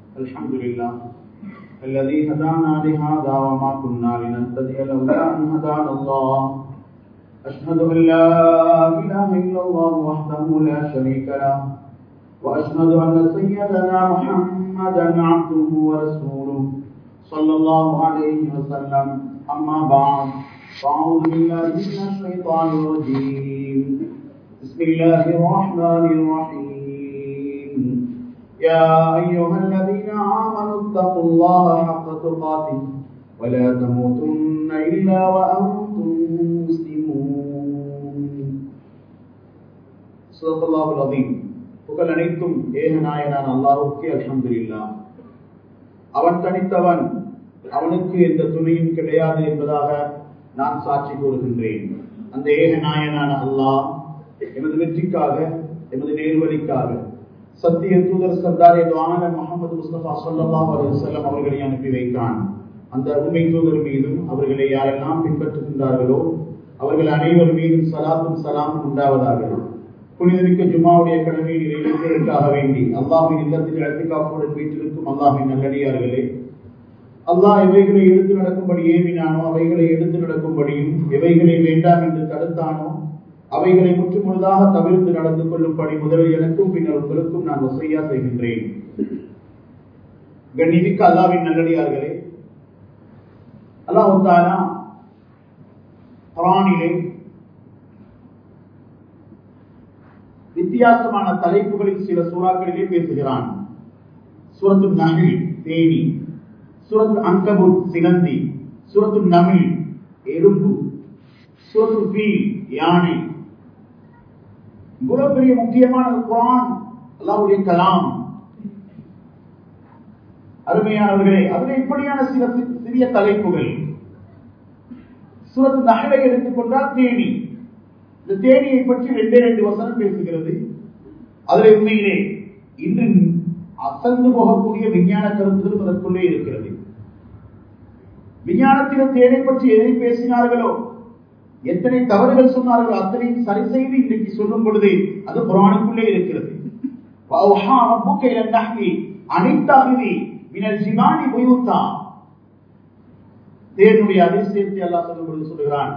الحمد لله الذي هدانا لهذا وما كنا لنهتدي لولا أن هدانا الله أشهد أن لا إله إلا الله وحده لا شريك له وأشهد أن سيدنا محمدا عبده ورسوله صلى الله عليه وسلم أما بعد فأعوذ بالله من الشيطان الرجيم بسم الله الرحمن الرحيم يا أيها الذين آمنوا اتقوا الله حق تقاته ولا تموتن إلا وأنتم مسلمون صدق الله العظيم புகழ் அனைத்தும் ஏகநாயனான் அல்லாஹுக்கே அல்ஹம்துலில்லா அவன் தனித்தவன் அவனுக்கு எந்த துணையும் கிடையாது என்பதாக நான் சாட்சி கூறுகின்றேன் அந்த ஏகநாயனான அல்லாஹ் எமது வெற்றிக்காக எமது நேர்வழிக்காக சத்திய தூதர் சர்தார் எதுவான முகமது முஸ்தபா சொல்லல்லாஹ் அலுவலம் அவர்களை அனுப்பி வைத்தான் அந்த உண்மை தூதர் மீதும் அவர்களை யாரெல்லாம் பின்பற்றுகின்றார்களோ அவர்கள் அனைவர் மீதும் சலாத்தும் சலாமும் உண்டாவதாக புனிதமிக்க ஜுமாவுடைய கடமையை நிறைவேற்றுவதற்காக வேண்டி அல்லாஹின் இல்லத்தில் அழைத்துக்காப்புடன் வீட்டிற்கும் அல்லாஹின் நல்லடியார்களே அல்லாஹ் எவைகளை எடுத்து நடக்கும்படி ஏவினானோ அவைகளை எடுத்து நடக்கும்படியும் எவைகளை வேண்டாம் என்று தடுத்தானோ அவைகளை முற்று முழுதாக தவிர்த்து நடந்து கொள்ளும்படி முதலில் எனக்கும் பின்னர் உங்களுக்கும் நான் வசையா செய்கின்றேன் கண்ணிமிக்க அல்லாவின் நல்லடியார்களே அல்லாஹு தாலா குரானிலே வித்தியாசமான தலைப்புகளில் சில சூறாக்களிலே பேசுகிறான் சுரத்து நகில் தேனி சுரத்து அங்கபுத் சிலந்தி சுரத்து நமிழ் எறும்பு சுரத்து பீல் யானை இவ்வளவு பெரிய முக்கியமான குரான் அல்லாவுடைய கலாம் அருமையானவர்களே அதுல இப்படியான சில சிறிய தலைப்புகள் சுரத்து நகலை எடுத்துக்கொண்டால் தேனி இந்த தேனியை பற்றி ரெண்டே ரெண்டு வசனம் பேசுகிறது அதுல உண்மையிலே இன்று அசந்து போகக்கூடிய விஞ்ஞான கருத்துகளும் அதற்குள்ளே இருக்கிறது விஞ்ஞானத்திலும் தேனை பற்றி எதை பேசினார்களோ எத்தனை தவறுகள் சொன்னார்களோ அத்தனையும் சரி செய்து இன்றைக்கு சொல்லும் பொழுது அது புராணுக்குள்ளே இருக்கிறது அனைத்தாகுதி மினல் ஜிமானி புயூத்தா தேனுடைய அதிசயத்தை அல்லா சொல்லும் பொழுது சொல்லுகிறான்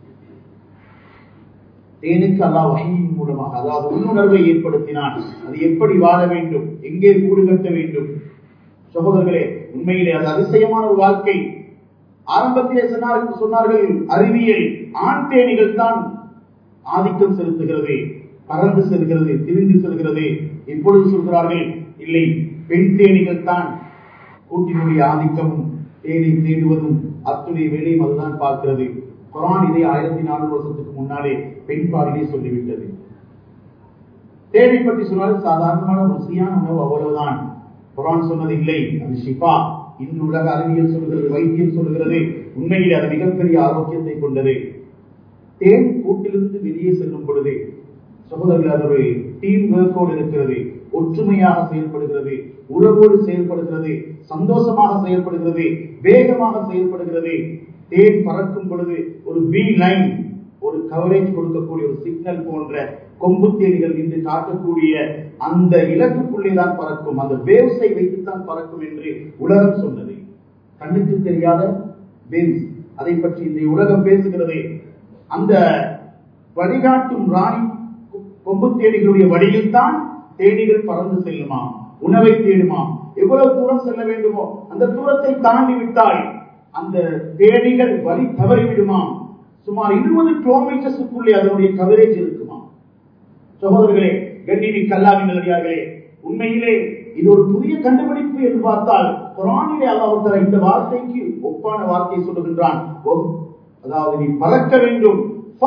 தேனுக்கு அல்லா வகையின் மூலமாக அதாவது உள்ளுணர்வை ஏற்படுத்தினான் அது எப்படி வாழ வேண்டும் எங்கே கூடு கட்ட வேண்டும் சகோதரர்களே உண்மையிலே அது அதிசயமான ஒரு வாழ்க்கை ஆரம்பத்திலே சொன்னார்கள் சொன்னார்கள் அறிவியல் ஆண் தேனிகள் தான் ஆதிக்கம் செலுத்துகிறது பறந்து செல்கிறது திரிந்து செல்கிறது இப்பொழுது சொல்கிறார்கள் இல்லை பெண் தேனிகள் தான் கூட்டினுடைய ஆதிக்கமும் தேனை தேடுவதும் அத்துடைய வேலையும் அதுதான் பார்க்கிறது குரான் இதை ஆயிரத்தி நானூறு வருஷத்துக்கு முன்னாலே பெண் பாடிலே சொல்லிவிட்டது தேவை பற்றி சொன்னால் சாதாரணமான ருசியான உணவு அவ்வளவுதான் குரான் சொன்னது இல்லை அது ஷிஃபா இன்று உலக அறிவியல் சொல்கிறது வைத்தியம் சொல்கிறது உண்மையில் அது மிகப்பெரிய ஆரோக்கியத்தை கொண்டது தேன் கூட்டிலிருந்து வெளியே செல்லும் பொழுது சகோதரர்கள் அது ஒரு டீம் ஒர்க்கோடு இருக்கிறது ஒற்றுமையாக செயல்படுகிறது உறவோடு செயல்படுகிறது சந்தோஷமாக செயல்படுகிறது வேகமாக செயல்படுகிறது தேன் பறக்கும் பொழுது ஒரு பி லைன் ஒரு கவரேஜ் கொடுக்கக்கூடிய ஒரு சிக்னல் போன்ற கொம்பு தேடிகள் இன்று காட்டக்கூடிய அந்த இலக்குக்குள்ளே தான் பறக்கும் அந்த வேவ்ஸை வைத்துத்தான் பறக்கும் என்று உலகம் சொன்னது கண்ணுக்கு தெரியாத வேவ்ஸ் அதை பற்றி இந்த உலகம் பேசுகிறது அந்த வழிகாட்டும் ராணி கொம்பு தேடிகளுடைய வழியில் தான் தேடிகள் பறந்து செல்லுமா உணவை தேடுமா எவ்வளவு தூரம் செல்ல வேண்டுமோ அந்த தூரத்தை தாண்டி விட்டால் அந்த தேடிகள் வழி தவறி விடுமா சுமார் இருபது கிலோமீட்டர்ஸுக்குள்ளே அதனுடைய கவரேஜ் இருக்குமா சகோதரர்களே கண்ணினி கல்லாவின் நல்லடியார்களே உண்மையிலே இது ஒரு புதிய கண்டுபிடிப்பு என்று பார்த்தால் குரானிலே அல்லாஹ் இந்த வார்த்தைக்கு ஒப்பான வார்த்தை சொல்லுகின்றான் அதாவது நீ பறக்க வேண்டும்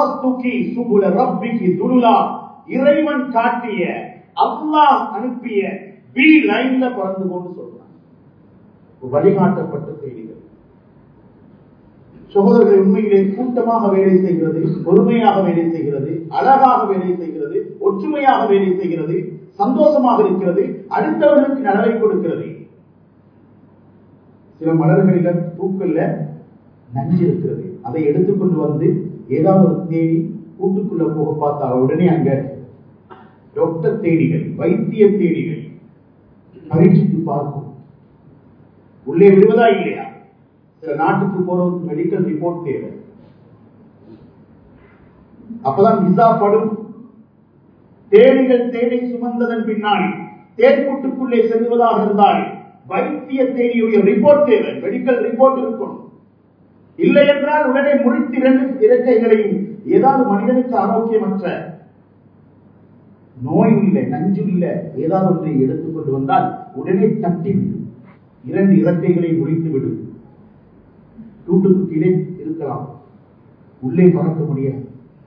இறைவன் காட்டிய அல்லாஹ் அனுப்பிய பி லைன்ல பறந்து கொண்டு சொல்றான் வழிகாட்டப்பட்ட செய்திகள் சகோதரர்கள் உண்மையிலே கூட்டமாக வேலை செய்கிறது பொறுமையாக வேலை செய்கிறது அழகாக வேலை செய்கிறது ஒற்றுமையாக வேலை செய்கிறது சந்தோஷமாக இருக்கிறது அடுத்தவர்களுக்கு நலவை கொடுக்கிறது சில மலர்களில பூக்கள்ல நஞ்சு இருக்கிறது அதை எடுத்துக்கொண்டு வந்து ஏதாவது ஒரு தேடி கூட்டுக்குள்ள போக பார்த்தா உடனே அங்க டாக்டர் தேடிகள் வைத்திய தேடிகள் பரீட்சித்து பார்க்கும் உள்ளே விடுவதா இல்லையா சில நாட்டுக்கு போறதுக்கு மெடிக்கல் ரிப்போர்ட் தேவை அப்பதான் விசா படும் தேடிகள் தேடி சுமந்ததன் பின்னால் தேர்க்கூட்டுக்குள்ளே செல்வதாக இருந்தால் வைத்திய தேடியுடைய ரிப்போர்ட் தேவை மெடிக்கல் ரிப்போர்ட் இருக்கணும் இல்லை என்றால் உடனே முழித்து இரண்டு இறக்கைகளையும் ஏதாவது மனிதனுக்கு ஆரோக்கியமற்ற நோய் இல்லை நஞ்சு இல்லை ஏதாவது ஒன்றை எடுத்துக்கொண்டு வந்தால் உடனே தட்டிவிடும் இரண்டு இறக்கைகளை முழித்து விடும் கூட்டுக்கு கீழே இருக்கலாம் உள்ளே பறக்க முடியாது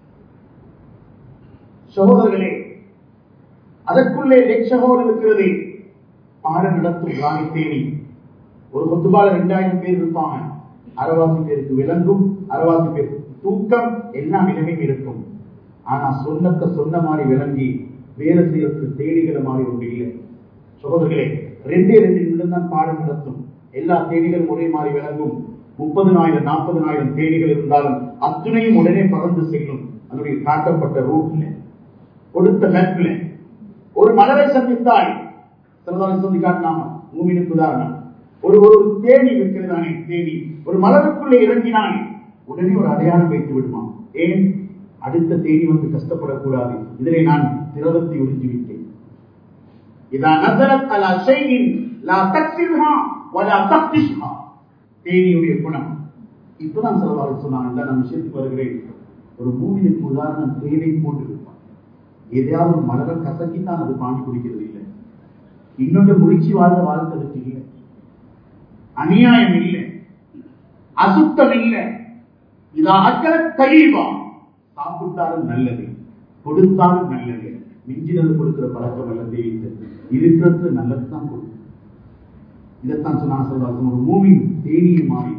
சகோதரர்களே அதற்குள்ளே லட்சகோல் இருக்கிறது பாடம் நடத்தும் ராணி தேடி ஒரு கொத்துபால இரண்டாயிரம் பேர் இருப்பாங்க அறவாசி பேருக்கு விளங்கும் அறவாசி பேருக்கு தூக்கம் எல்லா நிலைமையும் இருக்கும் ஆனா சொன்னத்தை சொன்ன மாதிரி விளங்கி வேலை செய்யறதுக்கு தேடிகளை மாதிரி ஒன்று இல்லை சகோதரர்களே ரெண்டே ரெண்டு நிமிடம் தான் பாடம் நடத்தும் எல்லா தேடிகளும் ஒரே மாதிரி விளங்கும் முப்பதுனாயிரம் நாற்பதுனாயிரம் தேடிகள் இருந்தாலும் அத்துணையும் உடனே பறந்து செல்லும் அதனுடைய காட்டப்பட்ட ரூட்ல கொடுத்த மேப்ல ஒரு மலரை சந்தித்தாய் சிலதாரி சொல்லி காட்டினாங்க மூமினுக்கு உதாரணம் ஒரு ஒரு தேடி வைக்கிறதானே தேடி ஒரு மலருக்குள்ளே இறங்கினான் உடனே ஒரு அடையாளம் வைத்து விடுமா ஏன் அடுத்த தேடி வந்து கஷ்டப்படக்கூடாது இதிலே நான் திரவத்தை உறிஞ்சி விட்டேன் இதா நசரத் அலா ஷைஇன் லா தக்ஸிர்ஹா வலா தக்திஷ்ஹா தேனியுடைய குணம் இப்பதான் சிலவாறு சொன்னாங்க நான் விஷயத்துக்கு வருகிறேன் ஒரு மூவினுக்கு உதாரணம் தேனை போட்டு இருப்பான் எதையாவது ஒரு மலரை கசக்கித்தான் அது பாணி குடிக்கிறது இல்லை இன்னொன்று முடிச்சு வாழ்ந்த வாழ்க்கை இல்லை அநியாயம் இல்லை அசுத்தம் இல்லை இதா அக்கற தெளிவா சாப்பிட்டாலும் நல்லது கொடுத்தாலும் நல்லது மிஞ்சினது கொடுக்கிற பழக்கம் அல்ல தேவித்து இருக்கிறது நல்லது தான் கொடுக்கும் இதைத்தான் சொன்னாங்க சொல்றாங்க ஒரு மூவி தேனியை மாறி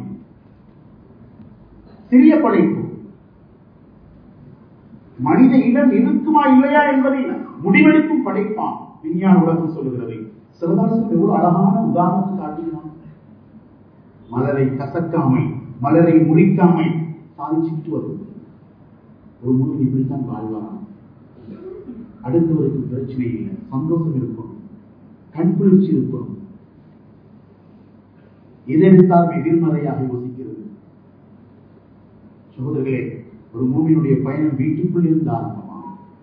சிறிய படைப்பு மனித இனம் இருக்குமா இல்லையா என்பதை முடிவெடுக்கும் படைப்பான் விஞ்ஞான உலகம் சொல்லுகிறது சிலதாசன் எவ்வளவு அழகான உதாரணத்தை காட்டினான் மலரை கசக்காமை மலரை முறிக்காமை சாதிச்சுட்டு வருவது ஒரு மூவி இப்படித்தான் வாழ்வாராம் அடுத்தவருக்கு பிரச்சனை இல்லை சந்தோஷம் இருக்கும் கண் குளிர்ச்சி இருக்கும் எதெடுத்தாலும் எதிர்மறையாக யோசிக்கிறது சகோதரர்களே ஒரு மூவியினுடைய பயணம் வீட்டுக்குள் இருந்து ஆரம்பமா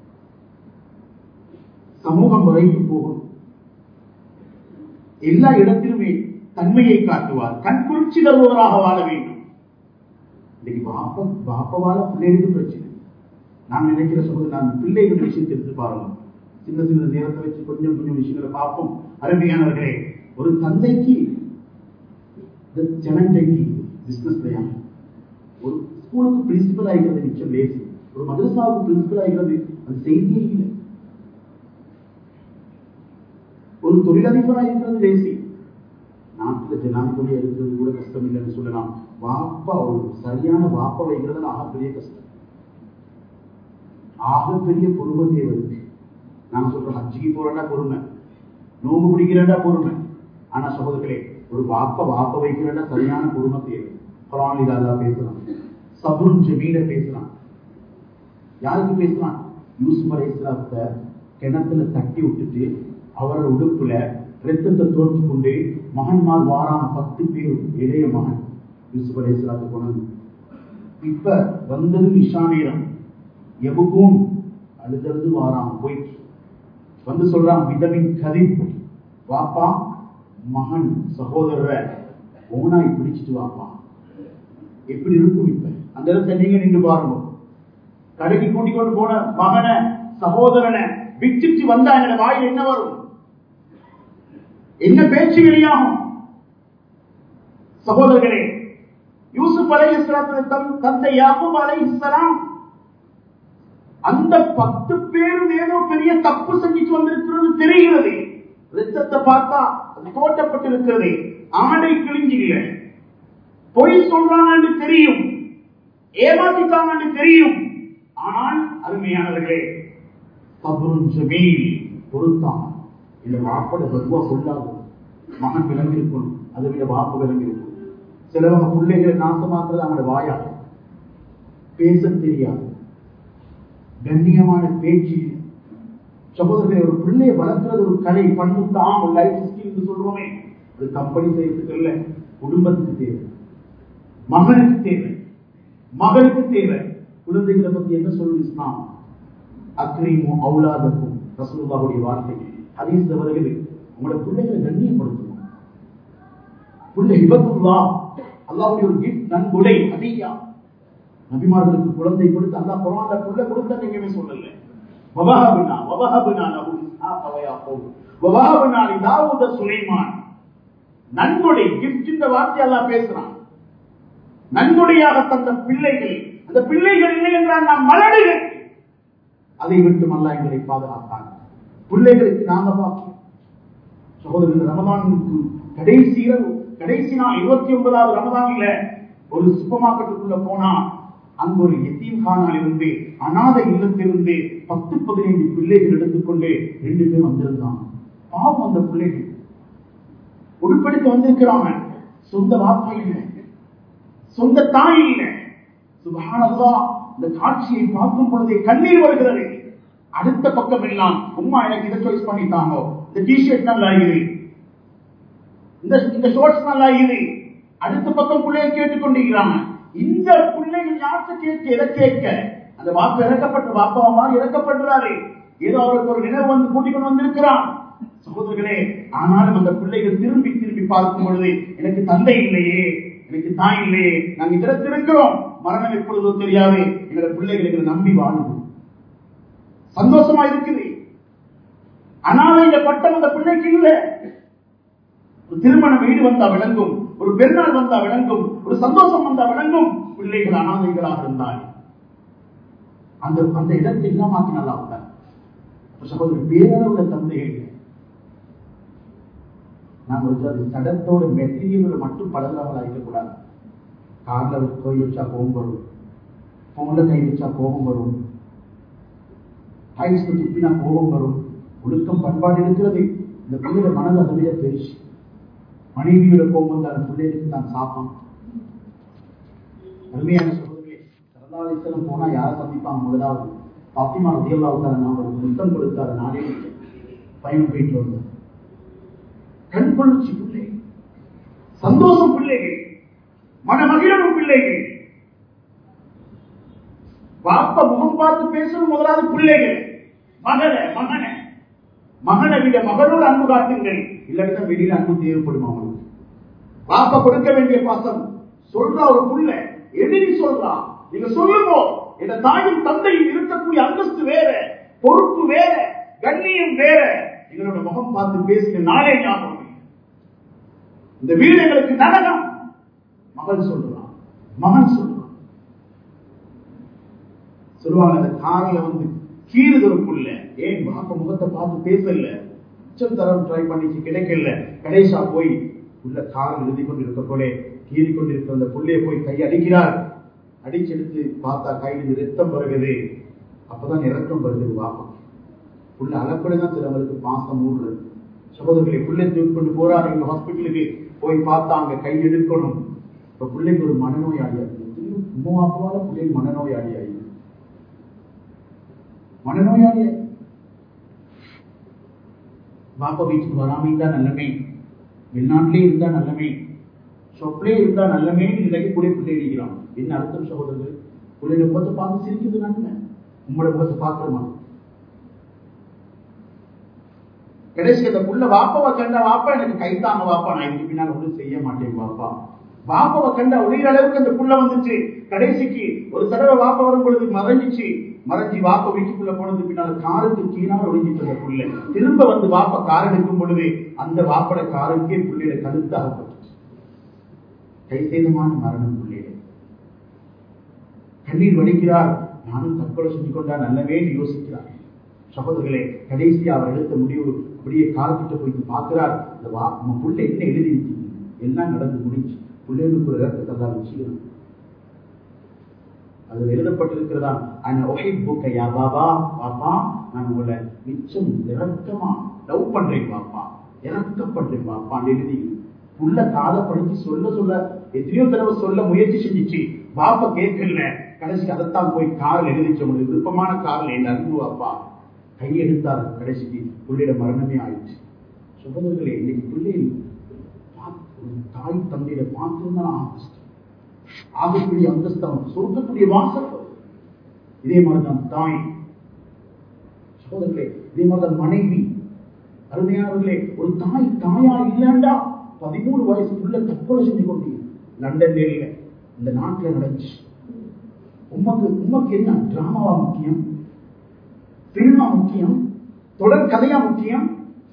சமூகம் வரைக்கும் போகும் எல்லா இடத்திலுமே தன்மையை காட்டுவார் கண் குளிர்ச்சி தருபவராக வாழ வேண்டும் இன்னைக்கு பாப்ப பாப்பவால பிள்ளைகளுக்கு பிரச்சனை நான் நினைக்கிற சொல்றது நான் பிள்ளைகள் விஷயத்தை எடுத்து பாருங்க சின்ன சின்ன நேரத்தை வச்சு கொஞ்சம் கொஞ்சம் விஷயங்களை பார்ப்போம் அருமையானவர்களே ஒரு தந்தைக்கு ஜனந்தைக்கு பிசினஸ் பையன் ஒரு ஸ்கூலுக்கு பிரின்சிபல் ஆகிறது மிச்சம் லேசி ஒரு மதரசாவுக்கு பிரின்சிபல் ஆகிறது அது செய்தியே இல்லை ஒரு தொழிலதிபராக இருக்கிறது லேசி நாட்டுல ஜனாதிபதியா இருக்கிறது கூட கஷ்டம் இல்லைன்னு சொல்லலாம் வாப்பா ஒரு சரியான வாப்பா வைக்கிறது ஆகப்பெரிய கஷ்டம் ஆகப்பெரிய பொறுமை தேவை நான் சொல்றேன் ஹஜ்ஜிக்கு போறேன்டா பொறுமை நோம்பு பிடிக்கிறேன்டா பொறுமை ஆனா சகோதரர்களே ஒரு வாப்ப வாப்ப வைக்கிறேன்டா சரியான பொறுமை தேவை குரான் இதாதா பேசலாம் சபுரும் ஜமீல பேசலாம் யாருக்கு பேசலாம் யூசுப் அலை இஸ்லாத்தை கிணத்துல தட்டி விட்டுட்டு அவரோட உடுப்புல ரத்தத்தை தோற்று கொண்டு மகன்மார் வாராம பத்து பேர் இளைய மகன் யூசுப் அலை இஸ்லாத்தை கொண்டு இப்ப வந்தது இஷா நேரம் எபுகும் அடுத்தடுத்து வாராம் போயிட்டு வந்து சொல்றான் விதவின் கதி வாப்பா மகன் சகோதரரை ஓனாய் பிடிச்சிட்டு வாப்பா எப்படி இருக்கும் இப்ப அந்த இடத்துல நீங்க நின்று பாருங்க கடைக்கு கூட்டிக் கொண்டு போன மகனை சகோதரனை விட்டுட்டு வந்தா என்னோட வாயில் என்ன வரும் என்ன பேச்சு வெளியாகும் சகோதரர்களே யூசுப் அலை இஸ்லாத்தின் தந்தை யாபூப் அலை இஸ்லாம் அந்த பத்து பேரும் ஏதோ பெரிய தப்பு செஞ்சுட்டு வந்திருக்கிறது தெரிகிறது ரத்தத்தை பார்த்தா அது தோட்டப்பட்டிருக்கிறது ஆடை கிழிஞ்சு இல்லை பொய் சொல்றாங்கன்னு தெரியும் ஏமாத்திட்டாங்கன்னு தெரியும் ஆனால் அருமையானவர்களே சபுரும் ஜமீல் பொருத்தான் இந்த வாப்பட பருவா சொல்லாது மகன் விளங்கிருக்கணும் அதை விட வாப்பு விளங்கிருக்கும் சிலவங்க பிள்ளைகளை நாசமாக்குறது அவங்களோட வாயா பேச தெரியாது கண்ணியமான பேச்சு சகோதரர்களை ஒரு பிள்ளையை வளர்க்கிறது ஒரு கலை பண்பு தான் லைஃப் ஸ்கில் சொல்றோமே அது கம்பெனி செய்யறதுக்கு இல்ல குடும்பத்துக்கு தேவை மகனுக்கு தேவை மகளுக்கு தேவை குழந்தைகளை பத்தி என்ன சொல்லு இஸ்லாம் அக்ரீமும் அவுலாதக்கும் ரசூலுல்லாஹுடைய வார்த்தை ஹதீஸ்ல வருகிறது உங்களோட பிள்ளைகளை கண்ணியப்படுத்தணும் பிள்ளை இபத்துல்லா அல்லாஹ்வுடைய ஒரு கிஃப்ட் நன்கொடை அதிகா நபிமார்களுக்கு குழந்தை கொடுத்து அல்லாஹ் குர்ஆன்ல புள்ள கொடுத்த எங்கேயுமே சொல்லல வவஹபனா வவஹபனா லஹு இஸ்ஹாக வ யாக்கூப் வவஹபனா லி தாவூத சுலைமான் நன்கொடை கிஃப்ட் இந்த வார்த்தை அல்லாஹ் பேசுறான் நன்கொடையாக தந்த பிள்ளைகள் அந்த பிள்ளைகள் இல்லை என்றால் நாம் மலடுகள் அதை விட்டு அல்லாஹ் எங்களை பாதுகாத்தான் பிள்ளைகளுக்கு நாங்க பாக்கியம் சகோதரர்கள் ரமதானுக்கு கடைசி இரவு கடைசி நாள் இருபத்தி ஒன்பதாவது ரமதானில ஒரு சூப்பர் மார்க்கெட்டுக்குள்ள போனா அங்கு ஒரு எத்தீம் கானால் இருந்து அநாத இல்லத்திலிருந்து பத்து பதினைந்து பிள்ளைகள் எடுத்துக்கொண்டு ரெண்டு பேர் வந்திருந்தாங்க பாவம் அந்த பிள்ளைகள் உடுப்படுத்த வந்திருக்கிறாங்க சொந்த வாப்பா இல்லை சொந்த தாய் இல்லை சுபஹானல்லா இந்த காட்சியை பார்க்கும் பொழுதே கண்ணீர் வருகிறது அடுத்த பக்கம் எல்லாம் உம்மா எனக்கு இதை சாய்ஸ் பண்ணிட்டாங்க இந்த டிஷர்ட் நல்லா இருக்குது இந்த இந்த ஷோர்ட்ஸ் நல்லா இருக்குது அடுத்த பக்கம் பிள்ளைய கேட்டுக்கொண்டிருக்கிறாங்க இந்த பிள்ளைகள் யார்கிட்ட கேட்க எதை கேட்க அந்த வாப்பா இறக்கப்பட்ட வாப்பா மாதிரி இறக்கப்படுறாரு ஏதோ அவருக்கு ஒரு நினைவு வந்து கூட்டிக் கொண்டு வந்திருக்கிறான் சகோதரர்களே ஆனாலும் அந்த பிள்ளைகள் திரும்பி திரும்பி பார்க்கும் பொழுது எனக்கு தந்தை இல்லையே எனக்கு தாய் இல்லையே நாங்க இதற்கு இருக்கிறோம் மரணம் எப்பொழுதோ தெரியாது எங்களோட பிள்ளைகள் எங்களை நம்பி வாழுது சந்தோஷமா இருக்குது ஆனால் இந்த பட்டம் அந்த பிள்ளைக்கு இல்லை ஒரு திருமண வீடு வந்தா விளங்கும் ஒரு பெருநாள் வந்தா விளங்கும் ஒரு சந்தோஷம் வந்தா விளங்கும் பிள்ளைகள் அனாதைகளாக இருந்தால் அந்த அந்த இடத்தை இல்லாமாக்கி நல்லா இருந்தார் சகோதரர் பேரளவுல தந்தைகள் நாம் ஒரு அது சடத்தோட மெட்டீரியல் மட்டும் பழகிறவங்களா இருக்கக்கூடாது கார்ல போய் வச்சா கோபம் வரும் போன்ல கை வச்சா கோபம் வரும் டைல்ஸ்ல துப்பினா கோபம் வரும் ஒழுக்கம் பண்பாடு இருக்கிறது இந்த பிள்ளையோட மனது அதை விட பெருசு மனைவியோட கோபம் வந்து அந்த பிள்ளைகளுக்கு தான் சாப்பான் அருமையான சகோதரர்களே சரதாலேஸ்வரம் போனா யாரை சந்திப்பாங்க முதலாவது பாத்திமா ரதியல்லாவுக்கார நான் ஒரு முத்தம் கொடுத்தாரு நானே பயணம் போயிட்டு வந்தேன் கண் கொள்ளுச்சு பிள்ளை சந்தோஷம் பிள்ளைகள் மனமகிழவும் பிள்ளைகள் பாப்ப முகம் பார்த்து பேசணும் முதலாவது பிள்ளைகள் மகனை மகனை மகனை விட மகளோடு அன்பு காட்டுங்கள் இல்லாட்டா வெளியில அன்பு தேவைப்படும் அவனுக்கு பாப்பா கொடுக்க வேண்டிய பாசம் சொல்றா ஒரு புள்ள எதிரி சொல்றா நீங்க சொல்லுங்க என் தாயும் தந்தையும் இருக்கக்கூடிய அந்தஸ்து வேற பொறுப்பு வேற கண்ணியம் வேற எங்களோட முகம் பார்த்து பேசின நாளே ஞாபகம் இல்லை. இந்த வீடு எங்களுக்கு நரகம் மகள் சொல்றான் மகன் சொல்றான் சொல்லுவாங்க அந்த காரில வந்து கீறுது ஒரு புள்ள ஏன் பாப்ப முகத்தை பார்த்து பேசல உச்சம் தரம் ட்ரை பண்ணிச்சு கிடைக்கல கடைசா போய் உள்ள கார் எழுதி கொண்டு இருக்க போலே கீறி கொண்டிருக்கிற அந்த புள்ளைய போய் கை அடிக்கிறார் அடிச்செடுத்து பார்த்தா கையில் ரத்தம் வருகிறது அப்பதான் இறக்கம் வருகிறது வாப்பா புள்ள அளப்படிதான் சிலவங்களுக்கு பாசம் ஊடுறது சகோதரர்களை பிள்ளை தூக்கி கொண்டு போறாரு எங்க ஹாஸ்பிட்டலுக்கு போய் பார்த்தா அங்க கை எடுக்கணும் இப்ப பிள்ளைக்கு ஒரு மனநோயாளி உமா அப்பாவால பிள்ளை மனநோயாளி ஆகி மனநோயாளி பாப்பா வீட்டுக்கு வராம இருந்தா நல்லமே வெளிநாட்டிலே இருந்தா நல்லமே சொப்லே இருந்தா நல்லமே இன்றைக்கு கூட பிள்ளை அடிக்கிறான் என்ன அர்த்தம் சகோதரர்கள் பிள்ளைய முகத்தை பார்த்து சிரிக்குது நன்மை உங்களோட முகத்தை பார்க்கிறோமா கடைசி அந்த புள்ள வாப்பாவை கண்ட வாப்பா எனக்கு கைத்தாங்க வாப்பா நான் இதுக்கு பின்னால் ஒன்றும் செய்ய மாட்டேன் வாப்பா வாப்பாவை கண்ட ஒரே அளவுக்கு அந்த புள்ள வந்துச்சு கடைசிக்கு ஒரு தடவை வாப்பா வரும் பொழுது மறைஞ்சிச்சு மறைஞ்சி வாப்பா வீட்டுக்குள்ள போனது பின்னால் காருக்கு கீழாக ஒழிஞ்சிட்டு அந்த புள்ள திரும்ப வந்து வாப்பா கார் எடுக்கும் பொழுது அந்த வாப்பட காருக்கே புள்ளையில கழுத்தாகப்பட்டுச்சு கை சேதமான மரணம் புள்ளையில கண்ணீர் வடிக்கிறார் நானும் தற்கொலை செஞ்சு கொண்டா நல்லவே யோசிக்கிறார் சகோதரர்களே கடைசி அவர் எடுத்த முடிவு அப்படியே காலத்திட்ட போய் பார்க்கிறார் இந்த வா நம்ம புள்ள என்ன எழுதி இருக்குது எல்லாம் நடந்து முடிஞ்சு பிள்ளைகளுக்கு ஒரு இறக்கத்தை தான் வச்சுக்கணும் அதில் எழுதப்பட்டிருக்கிறதா அந்த ஒகை பூக்க யா பாபா பாப்பா நான் உங்களை மிச்சம் இறக்கமா லவ் பண்றேன் பாப்பா இறக்கப்படுறேன் பாப்பான்னு எழுதி புள்ள காதை படிச்சு சொல்ல சொல்ல எத்தனையோ தடவை சொல்ல முயற்சி செஞ்சுச்சு பாப்பா கேட்கல கடைசி அதைத்தான் போய் காரில் எழுதிச்சு உங்களுக்கு விருப்பமான காரில் என் அன்பு அப்பா கையெடுத்தார் கடைசிக்கு பிள்ளையோட மரணமே ஆயிடுச்சு சகோதரர்களே இன்னைக்கு பிள்ளை தாய் தந்தையில பார்த்துருந்தா அந்தஸ்து ஆகக்கூடிய அந்தஸ்து அவன் சொர்க்கக்கூடிய வாசல் இதே மாதிரிதான் தாய் சகோதரர்களே இதே மாதிரிதான் மனைவி அருமையானவர்களே ஒரு தாய் தாயா இல்லைண்டா பதிமூணு வயசுக்குள்ள தற்கொலை செஞ்சு கொண்டு லண்டன் இல்ல இந்த நாட்டில் நடந்துச்சு உமக்கு உமக்கு என்ன டிராமாவா முக்கியம் சினிமா முக்கியம் தொடர் கதையா முக்கியம்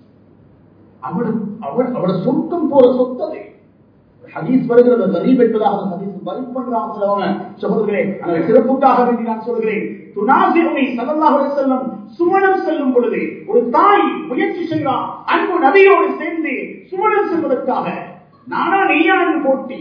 அவட அவள் அவட சொர்க்கம் போற சொத்தது ஹதீஸ் வருகிறது கரீப் என்பதாக ஹதீஸ் பதில் பண்றாங்க சிலவங்க சகோதரர்களே அந்த சிறப்புக்காக வேண்டி நான் சொல்கிறேன் துனாசிருமை சல்லல்லாஹு அலைஹி வஸல்லம் சுமணம் செல்லும் பொழுது ஒரு தாய் முயற்சி செய்கிறான் அன்பு நபியோடு சேர்ந்து சுமணம் செல்வதற்காக நானா நீயா என்று போட்டி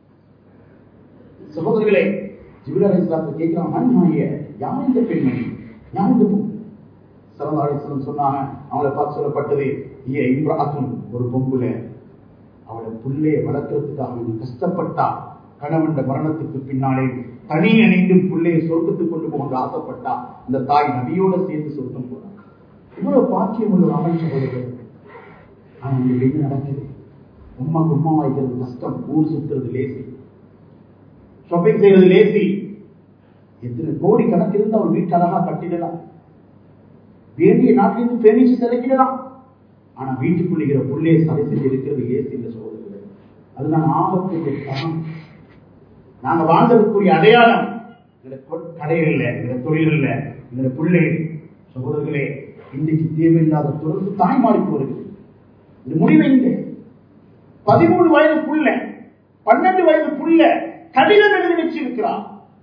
சகோதரர்களே ஜிபில் அலைஹிஸ்ஸலாத்து கேட்கிறான் அன்மாய யார் இந்த பெண்மணி யார் இந்த பொண்ணு சல்லல்லாஹு அலைஹி வஸல்லம் சொன்னாங்க அவங்கள பார்த்து சொல்லப்பட்டது ஏ இம்ராத்துன் ஒரு பொம்புல அவளை புள்ளைய வளர்க்கறதுக்காக வேண்டி கஷ்டப்பட்டா கணவன் மரணத்துக்கு பின்னாலே தனி அணிந்தும் பிள்ளையை சொர்க்கத்துக்கு கொண்டு போக ஆசைப்பட்டா இந்த தாய் நபியோட சேர்ந்து சொர்க்கம் போறாங்க இவ்வளவு பாக்கியம் உள்ள அமல் சகோதரர்கள் ஆனா இங்க என்ன நடக்குது உமாக்கு உமா வாய்க்கிறது கஷ்டம் ஊர் சுத்துறது லேசி ஷாப்பிங் செய்யறது லேசி எத்தனை கோடி கணக்கு இருந்து அவர் வீட்டு அழகா கட்டிடலாம் வேண்டிய நாட்டிலிருந்து பேணிச்சு செலக்கிடலாம் ஆனா வீட்டுக்குள்ளிக்கிற புள்ளையை சதை செஞ்சு இருக்கிறது ஏசி இல்லை சகோதரர்களே அதுதான் ஆபத்துக்கு காரணம் நாங்க வாழ்ந்ததுக்குரிய அடையாளம் கடைகள்ல எங்க தொழில்கள்ல எங்க பிள்ளைகள் சகோதரர்களே இன்னைக்கு தேவையில்லாத தொடர்பு தாய்மாறிக்கு வருகிறது இது முடிவைங்க பதிமூணு வயது புள்ள பன்னெண்டு வயது புள்ள கடிதம் எழுதி வச்சிருக்கிறார்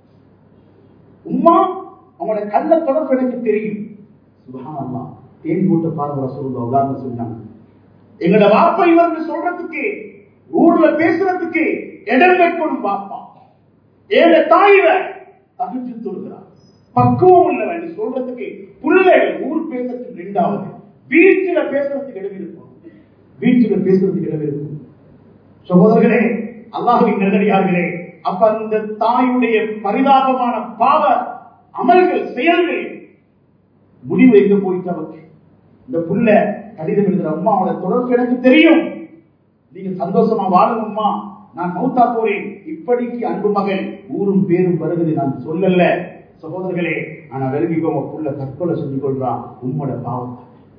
உமா அவங்களோட கள்ள தொடர்பு எனக்கு தெரியும் சுபஹானல்லா தேன் கூட்ட பாருங்க ரசூலுல்லாஹ் உதாரணம் சொன்னாங்க எங்களோட வாப்பா இவர்னு சொல்றதுக்கு ஊர்ல பேசுறதுக்கு இடம் வைக்கணும் பாப்பா ஏழு தாயில தகுச்சு தொழுகிறார் பக்குவம் உள்ளவன் சொல்றதுக்கு பிள்ளைகள் ஊர் பேசுறதுக்கு ரெண்டாவது வீட்டுல பேசுறதுக்கு இடம் இருக்கும் வீட்டுல பேசுறதுக்கு இடம் இருக்கும் சகோதரர்களே அல்லாஹுவின் நெருங்கடியார்களே அப்ப அந்த தாயுடைய பரிதாபமான பாவ அமல்கள் செயல்கள் முடிவு எங்க போயிட்டு அவருக்கு இந்த புள்ள கடிதம் எழுதுற அம்மா அவளை தொடர்பு எனக்கு தெரியும் நீங்க சந்தோஷமா வாழணும்மா நான் மௌத்தா போறேன் இப்படிக்கு அன்பு மகள் ஊரும் பேரும் வருகிறது நான் சொல்லல சகோதரர்களே ஆனா விலகிக்கோங்க புள்ள தற்கொலை செஞ்சு கொள்றான் உம்மோட பாவத்தை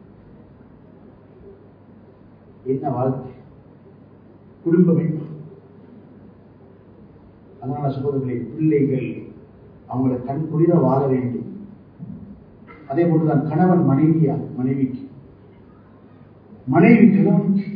என்ன வாழ்க்கை குடும்பம் என்ன அதனால சகோதரர்களே பிள்ளைகள் அவங்கள கண் குளிர வாழ வேண்டும் அதே போன்றுதான் கணவன் மனைவியா மனைவிக்கு மனைவி கணவனுக்கு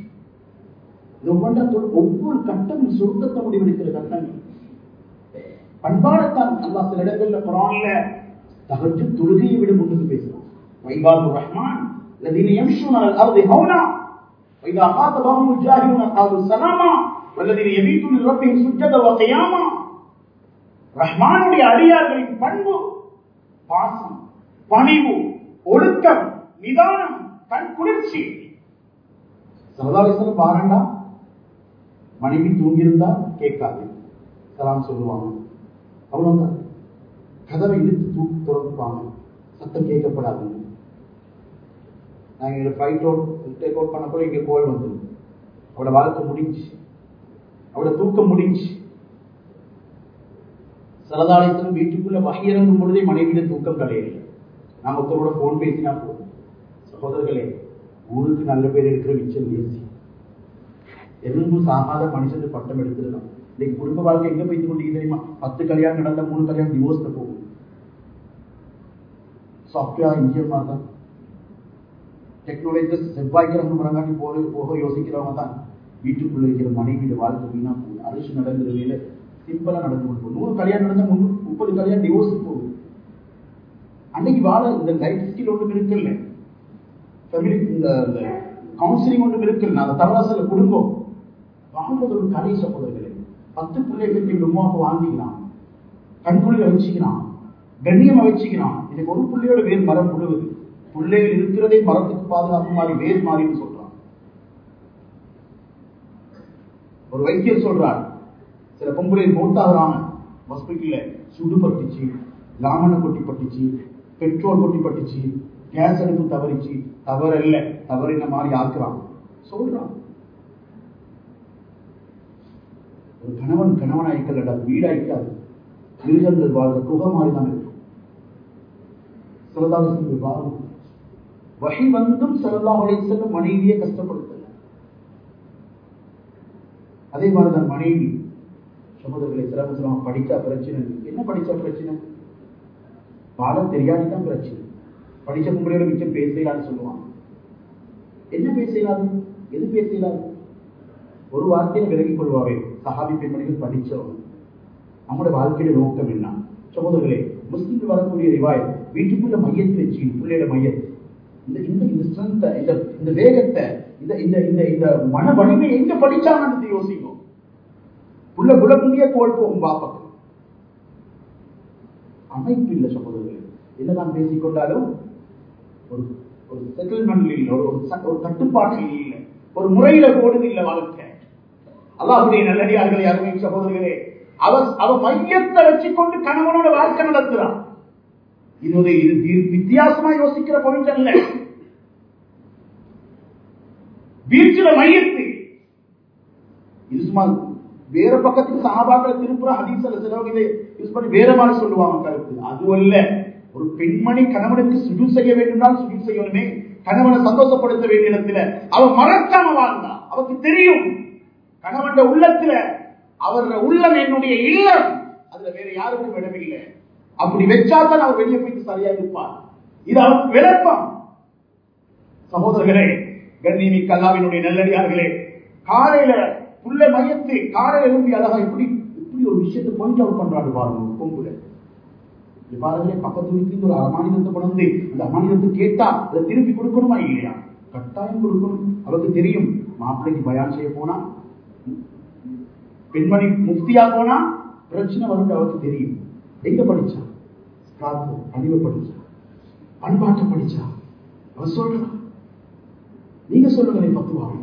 ஒவ்வொரு கட்டம் சொர்க்கத்தை முடிவெடுக்கிற கட்டங்கள் பண்பாடத்தான் அல்லா சில இடங்கள்ல குரான்ல தகஜு தொழுகையை விட முன்னுக்கு பேசுறான் வைபாது ரஹ்மான் الذين يمشون على الارض هونا واذا خاطبهم الجاهلون قالوا سلاما والذين يبيتون لربهم سجدا وقياما ரஹ்மானுடைய அடியார்களின் பண்பு பாசம் பணிவு ஒழுக்கம் நிதானம் கண் குளிர்ச்சி சரதாலேஸ்வரம் பாருண்டா மனைவி தூங்கியிருந்தா கேட்காது சலாம் சொல்லுவாங்க அவ்வளவுதான் கதவை இழுத்து தூக்கி திறந்துப்பாங்க சத்தம் கேட்கப்படாது நாங்க எங்களை ஃபிளைட் அவுட் டேக் அவுட் பண்ணப்போ இங்க கோல் வந்துடும் அவளோட வாழ்க்கை முடிஞ்சு அவளோட தூக்கம் முடிஞ்சு சரதாலயத்திலும் வீட்டுக்குள்ள வகையிறங்கும் பொழுதே மனைவியிட தூக்கம் கிடையாது நாம ஒருத்தரோட போன் பேசினா போதும் சகோதரர்களே ஊருக்கு நல்ல பேர் எடுக்கிற மிச்சம் ஏசி எறும்பு சாகாத மனுஷன் பட்டம் எடுத்துடலாம் இன்னைக்கு குடும்ப வாழ்க்கை எங்க போய் கொண்டு தெரியுமா பத்து கல்யாணம் நடந்த மூணு கல்யாணம் டிவோர்ஸ்ல போகும் சாஃப்ட்வேர் இன்ஜினியர் தான் டெக்னாலஜிஸ்ட் செவ்வாய்க்கிழமை முறங்காட்டி போக போக யோசிக்கிறவங்க தான் வீட்டுக்குள்ள இருக்கிற மனைவியோட வாழ்க்கை வீணா போகுது அரிசி நடக்கிற வேலை சிம்பிளா நடந்து கொண்டு போகும் நூறு கல்யாணம் நடந்தா முன்னூறு முப்பது கல்யாணம் டிவோர்ஸ் போகுது அன்னைக்கு வாழ இந்த லைஃப் ஸ்கில் ஒன்றும் இருக்குல்ல ஃபேமிலி இந்த கவுன்சிலிங் ஒன்றும் இருக்குல்ல அந்த தவறாசல குடும்பம் வாழ்றது ஒரு கலை சகோதரர்களே பத்து பிள்ளைகளுக்கு எங்க உமாவுக்கு வாழ்ந்திக்கிறான் கண்குளிர வச்சுக்கிறான் கண்ணியமா வச்சுக்கிறான் இதுக்கு ஒரு பிள்ளையோட வேர் மரம் முழுவது பிள்ளைகள் இருக்கிறதே மரத்துக்கு பாதுகாப்பு மாதிரி வேர் மாறின்னு சொல்றான் ஒரு வைத்தியர் சொல்றார் சில பொம்பளை மூத்தாகிறாங்க ஹாஸ்பிட்டல்ல சுடு பட்டுச்சு லாமண கொட்டி பட்டுச்சு பெட்ரோல் கொட்டி பட்டுச்சு கேஸ் அடுப்பு தவறிச்சு தவறல்ல தவறின மாதிரி ஆக்குறான் சொல்றான் ஒரு கணவன் கணவனா இருக்கலடா வீடா இருக்காது மிருகங்கள் வாழ்ற குகை மாதிரி தான் இருக்கும் சிலதாக வாழும் வகை வந்தும் செல்லல்லாஹுடைய செல்ல மனைவியை கஷ்டப்படுத்தல அதே மாதிரிதான் மனைவி சகோதரர்களை சிறப்பு சொல்லுவாங்க படிச்சா பிரச்சனை என்ன படிச்சா பிரச்சனை பாடம் தெரியாதுதான் பிரச்சனை படிச்ச கும்பலையோட மிச்சம் பேசலான்னு சொல்லுவாங்க என்ன பேசலாது எது பேசலாது ஒரு வார்த்தையை விலகிக் கொள்வாவே சஹாபி பெண்மணிகள் படிச்சவங்க நம்முடைய வாழ்க்கையில நோக்கம் என்ன சகோதரர்களே முஸ்லீம் வரக்கூடிய ரிவாய் வீட்டுக்குள்ள மையத்தை வச்சு பிள்ளையோட மையத்தை இந்த இந்த இந்த ஸ்ட்ரென்த்தை இந்த இந்த வேகத்தை இந்த இந்த இந்த இந்த மன வலிமை எங்க படிச்சாங்கன்னு யோசிக்கும் புள்ள புலமுடிய கோல் போகும் பாப்பக்கு அமைப்பு இல்லை சகோதரர்களே என்னதான் பேசிக்கொண்டாலும் ஒரு ஒரு செட்டில்மெண்ட் இல்லை ஒரு ஒரு ச- ஒரு கட்டுப்பாடு இல்லை ஒரு முறையில போடுது இல்லை வாழ்க்கை அல்லாஹுடைய நல்லடியார்களே அருமை சகோதரர்களே அவ அவ மையத்தை வச்சுக்கொண்டு கணவனோட வாழ்க்கை நடத்துறான் இது ஒரு இது வி- வித்தியாசமா யோசிக்கிற பாயிண்ட் அல்ல வீட்டுல மையத்து இது சும்மா வேற பக்கத்துக்கு சகாபாக்களை திருப்புற ஹதீஸ்ல சிலவங்க இதை யூஸ் பண்ணி வேற மாதிரி சொல்லுவாங்க கருத்து அது அல்ல ஒரு பெண்மணி கணவனுக்கு சுஜு செய்ய வேண்டும்னால் சுஜு செய்யணுமே கணவனை சந்தோஷப்படுத்த வேண்டிய இடத்துல அவ மறக்காம வாழ்ந்தா அவருக்கு தெரியும் கணவன் உள்ளத்துல அவர் உள்ளம் என்னுடைய இல்லம் அதுல வேற யாருக்கும் இடமில்லை அப்படி வச்சாதான் அவர் வெளியே போயிட்டு சரியா இருப்பார் இது அவருக்கு விளப்பம் சகோதரர்களே கண்ணிமிக்க அல்லாவினுடைய நல்லடியார்களே காலையில புள்ள மையத்து காலையில எழும்பி அழகா இப்படி இப்படி ஒரு விஷயத்தை பாயிண்ட் அவுட் பண்றாரு பாருங்க பொம்புல இது பாருங்களே பக்கத்து வீட்டுல ஒரு அமானிதத்தை கொண்டு வந்து அந்த அமானிதத்தை கேட்டா அதை திருப்பி கொடுக்கணுமா இல்லையா கட்டாயம் கொடுக்கணும் அவருக்கு தெரியும் மாப்பிள்ளைக்கு பயான் செய்ய போனா பெண்மணி முஃப்தியா போனா பிரச்சனை வரும் அவருக்கு தெரியும் எங்க படிச்சா ஸ்கார்போ அழிவு படிச்சா பண்பாட்டை படிச்சா அவர் சொல்றான் நீங்க சொல்லுங்களே பத்துவாங்க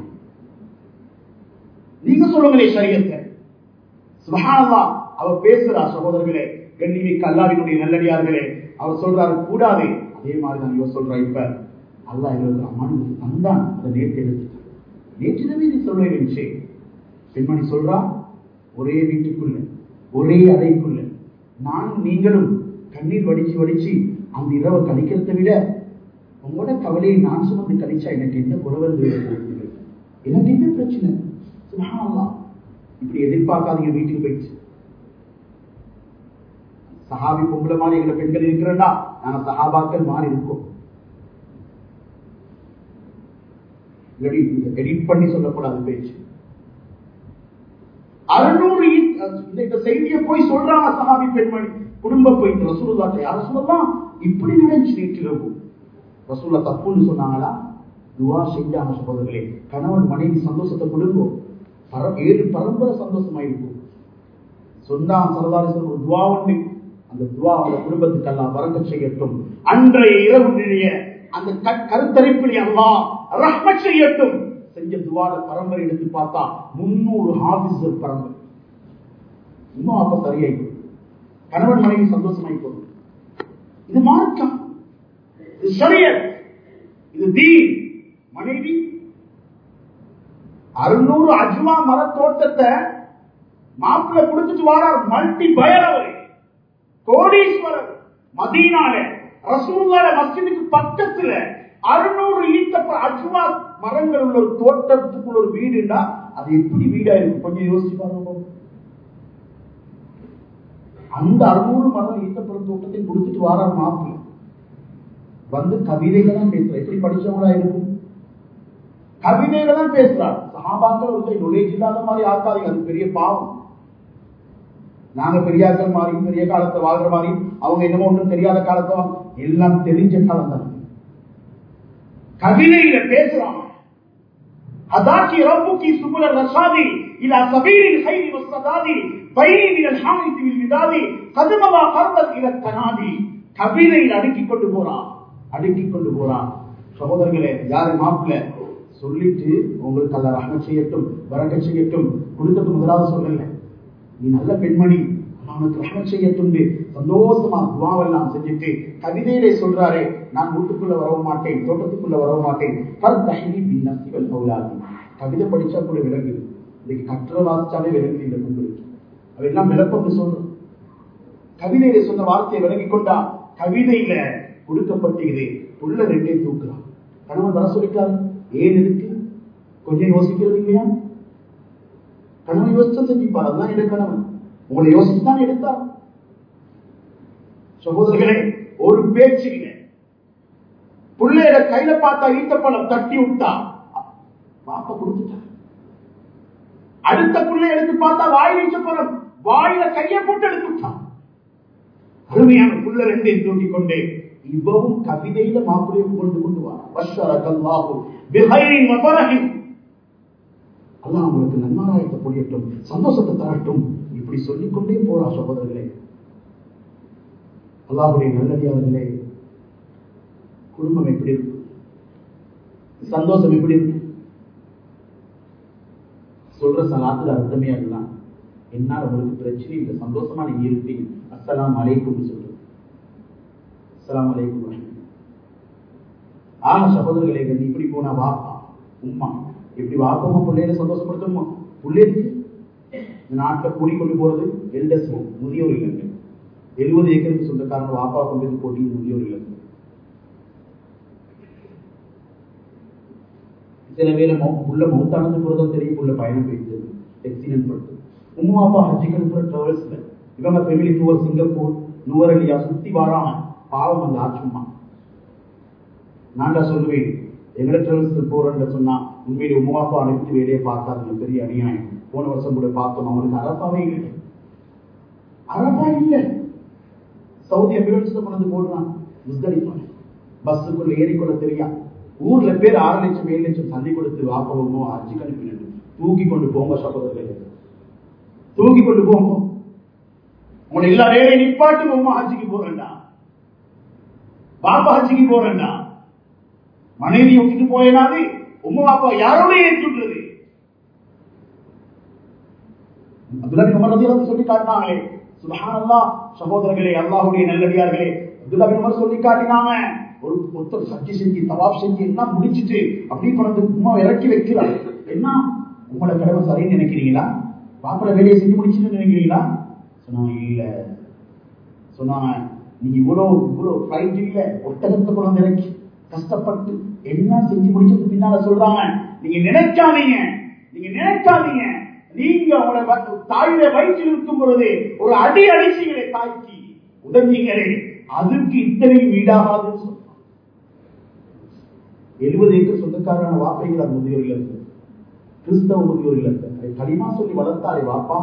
நீங்க சொல்லுங்களே சரியத்தை சுபஹானல்லா அவ பேசுறா சகோதரர்களே கண்ணிமிக்க அல்லாவினுடைய நல்லடியார்களே அவர் சொல்றாரு கூடாது அதே மாதிரி தான் இவ சொல்றா இப்ப அல்லாஹ் எங்களுக்கு அம்மானு தந்தான் அதை நேற்று எடுத்துட்டான் நேற்றிடமே நீ சொல்ல இருந்துச்சு பெண்மணி சொல்றா ஒரே வீட்டுக்குள்ள ஒரே அறைக்குள்ள நானும் நீங்களும் கண்ணீர் வடிச்சு வடிச்சு அந்த இரவை கழிக்கிறதை விட உங்களோட கவலையை நான் சுமந்து கழிச்சா எனக்கு என்ன குறை வந்து எனக்கு என்ன பிரச்சனை சுபஹானல்லாஹ் இப்படி எதிர்பார்க்காதீங்க வீட்டுக்கு போயிடுச்சு சஹாபி பொம்பளை மாதிரி எங்களை பெண்கள் இருக்கிறேன்டா நாங்க சஹாபாக்கள் மாறி இருக்கோம் எடிட் பண்ணி சொல்லக்கூடாது பேச்சு அறுநூறு இந்த இந்த செய்தியை போய் சொல்றாங்க சஹாபி பெண்மணி குடும்ப போயிட்டு ரசூலுல்லாட்ட யார சொல்லலாம் இப்படி நினைச்சு நேற்றிரவு ரசூல்லா தப்புன்னு சொன்னாங்களா துவா செஞ்சாங்க சகோதரர்களே கணவன் மனைவி சந்தோஷத்தை கொடுங்கோ பர ஏழு பரம்பரை சந்தோஷமா இருக்கும் சொன்னான் சரதாரி சொல்ற ஒரு துவா உண்டு அந்த துவா அந்த குடும்பத்துக்கு எல்லாம் பறக்க செய்யட்டும் அன்றைய இரவுடைய அந்த க- கருத்தரிப்பில் அல்லா ரஹ்மத் செய்யட்டும் செஞ்ச துவால பரம்பரை எடுத்து பார்த்தா முன்னூறு ஹாபிஸ் பரம்பரை இன்னும் அப்ப சரியாயிடும் கணவன் மனைவி சந்தோஷமாய் போகும் இது மார்க்கம் இது சரியத் இது தீன் மனைவி அறுநூறு அஜ்மா மர தோட்டத்தை மாப்பிள்ள குடுத்துட்டு வாரார் மல்டி பயர் அவரு கோடீஸ்வரர் மதீனால ரசூல்லால மஸ்ஜிதுக்கு பக்கத்துல அறுநூறு ஈத்தப்ப அஜ்மா மரங்கள் உள்ள ஒரு தோட்டத்துக்குள்ள ஒரு வீடுண்டா அது எப்படி வீடா இருக்கும் கொஞ்சம் யோசிச்சு பாருங்க அந்த அறுநூறு மரம் ஈத்தப்பழம் தோட்டத்தை கொடுத்துட்டு வாரார் மாப்பிள்ள வந்து கவிதையில தான் பேசுற எப்படி படிச்சவங்களா இருக்கும் கவிதையில தான் பேசுறார் சகாபாக்கள் ஒரு நொலேஜ் இல்லாத மாதிரி ஆக்காதீங்க அது பெரிய பாவம் நாங்க பெரியாக்கள் மாதிரி பெரிய காலத்தை வாழ்ற மாதிரி அவங்க என்னமோ ஒன்றும் தெரியாத காலத்தை வா- எல்லாம் தெரிஞ்ச காலம் தான் கவிதையில பேசுறாங்க அதாக்கி ரப்புக்கி சுபுல ரசாதி இலா சபீரில் ஹைரி வஸ்ஸதாதி பைனி மினல் ஹாமிதி வில் விதாதி கதுமவா கர்தத் இல கனாதி கவிதையில் அடுக்கிக் கொண்டு போறான் அடுக்கிக் கொண்டு போறான் சகோதரர்களே யாரு மாப்பிள்ள சொல்லிட்டு உங்களுக்கு அல்ல ரஹ்மத் செய்யட்டும் வரக்க செய்யட்டும் கொடுத்தது முதலாவது சொல்லல நீ நல்ல பெண்மணி அவனுக்கு ரஹ்மத் செய்யட்டும் சந்தோஷமா துவாவெல்லாம் செஞ்சுட்டு கவிதையிலே சொல்றாரே நான் வீட்டுக்குள்ள வரவும் மாட்டேன் தோட்டத்துக்குள்ள வரவும் மாட்டேன் பர் தஹிலி பின் நசிவல் மௌலாதி கவிதை படிச்சா கூட விளங்குது இன்னைக்கு கற்ற சுர வாசிச்சாலே விளங்குது இந்த உங்களுக்கு அவையெல்லாம் விளக்கம் சொல்றோம் கவிதையில சொன்ன வார்த்தையை விளங்கி கொண்டா கவிதையில கொடுக்கப்பட்டது புள்ள ரெண்டே தூக்குறான் கணவன் வர சொல்லிட்டாரு ஏன் இருக்கு கொஞ்சம் யோசிக்கிறது இல்லையா கணவன் யோசிச்சு செஞ்சுப்பார் அதுதான் என் கணவன் உங்களை யோசிச்சுதான் எடுத்தார் சகோதரர்களே ஒரு பேச்சு இல்லை பிள்ளையில கையில பார்த்தா ஈட்ட பழம் தட்டி விட்டா பாப்பா கொடுத்துட்டா அடுத்த பிள்ளை எடுத்து பார்த்தா வாய் வீச்ச பழம் வாயில கையை போட்டு எடுத்து விட்டான் அருமையான புள்ள ரெண்டையும் தூக்கி கொண்டே இவ்வளவும் கவிதையில மாப்பிள்ளையை கொண்டு கொண்டு வா வஷரகல்லாஹு பிஹைரின் வபரஹின் அல்லாஹ் உங்களுக்கு நன்மாராயத்தை பொழியட்டும் சந்தோஷத்தை தரட்டும் இப்படி சொல்லிக் கொண்டே போறா சகோதரர்களே அல்லாஹுடைய நல்லடியார்களே குடும்பம் எப்படி இருக்கும் சந்தோஷம் எப்படி இருக்கும் சொல்ற சலாத்துல அர்த்தமே அதுதான் என்னால உங்களுக்கு பிரச்சனை இல்லை சந்தோஷமா நீங்க இருப்பீங்க அஸ்ஸலாம் அலைக்கும் சொல்றது அஸ்ஸலாம் அலைக்கும் ஆக சகோதரர்களே நீ இப்படி போனா வாப்பா உம்மா இப்படி வாப்பமா பிள்ளைகளை சந்தோஷப்படுத்தணுமா பிள்ளைக்கு இந்த நாட்டை கூடி கொண்டு போறது எல்டர்ஸ் முதியோர் இல்லங்கள் எழுபது ஏக்கருக்கு சொந்தக்காரங்க வாப்பா கொண்டு வந்து போட்டி முதியோர் இல்லங்கள் சில வேலை உள்ள மௌத்தானது புறதான் தெரியும் உள்ள பயணம் போயிட்டு எக்ஸிடென்ட் படுத்து உம்மா அப்பா ஹஜ்ஜுக்கு அனுப்புற டிராவல்ஸ்ல இவங்க ஃபெமிலி டூர் சிங்கப்பூர் நுவரலியா சுத்தி வராம பாவம் அந்த ஆச்சும்மா நான் தான் சொல்லுவேன் எங்கட டிராவல்ஸ் போறேன்னு சொன்னா உண்மையிலே உம்மா அப்பா அனுப்பி வேலையை பார்த்தாங்க பெரிய அநியாயம் போன வருஷம் கூட பார்த்தோம் அவனுக்கு அரப்பாவே இல்லை அரப்பா இல்லை சவுதி அம்பியூலன்ஸ்ல கொண்டு வந்து போடுறான் முஸ்தலிஃபான பஸ்ஸுக்குள்ள ஏறிக்கொள்ள தெரியா ஊர்ல பேர் ஆறு லட்சம் ஏழு லட்சம் தள்ளி கொடுத்து வாப்பவமோ அஜி கணிப்பினு தூக்கி கொண்டு போங்க சகோதரர்களே தூக்கி கொண்டு போங்க உங்களை எல்லா வேலையும் நிப்பாட்டு உமா ஹஜ்ஜிக்கு போறேன்டா பாப்பா ஹஜ்ஜிக்கு போறேன்டா மனைவி விட்டுட்டு போயினாது உமா பாப்பா யாரோட ஏற்றுன்றது அப்துல்லாபின் உமர் ரதியல்லாஹு சொல்லி காட்டினாங்களே சுபஹானல்லாஹ் சகோதரர்களே அல்லாஹ்வுடைய நல்லடியார்களே அப்துல்லாபின் உமர் சொல்லி காட்டினாங்க ஒரு ஒருத்தர் சஜ்ஜி செஞ்சு தவாப் செஞ்சு எல்லாம் முடிச்சிட்டு அப்படி கொண்டு உமா இறக்கி வைக்கிறார் என்ன உங்களோட கடமை சரின்னு நினைக்கிறீங்களா பாப்பட வேலையை செஞ்சு முடிச்சுட்டு நினைக்கிறீங்களா சொன்னாங்க இல்ல சொன்னாங்க நீங்க இவ்வளவு இவ்வளவு ஃபிளைட் இல்ல ஒட்டகத்தை கொண்டு இறக்கி கஷ்டப்பட்டு எல்லாம் செஞ்சு முடிச்சதுக்கு பின்னால சொல்றாங்க நீங்க நினைக்காதீங்க நீங்க நினைக்காதீங்க நீங்க உங்களை தாயில வயிற்றில் இருக்கும் பொழுது ஒரு அடி அடிச்சீங்களே தாய்க்கு உதஞ்சீங்களே அதுக்கு இத்தனையும் ஈடாகாதுன்னு சொல்றாங்க எழுபது ஏக்கர் சொந்தக்காரரான வாப்பைகள் முதியோர் இல்லத்து கிறிஸ்தவ முதியோர் இல்லத்து அதை களிமா சொல்லி வளர்த்தாலே வாப்பா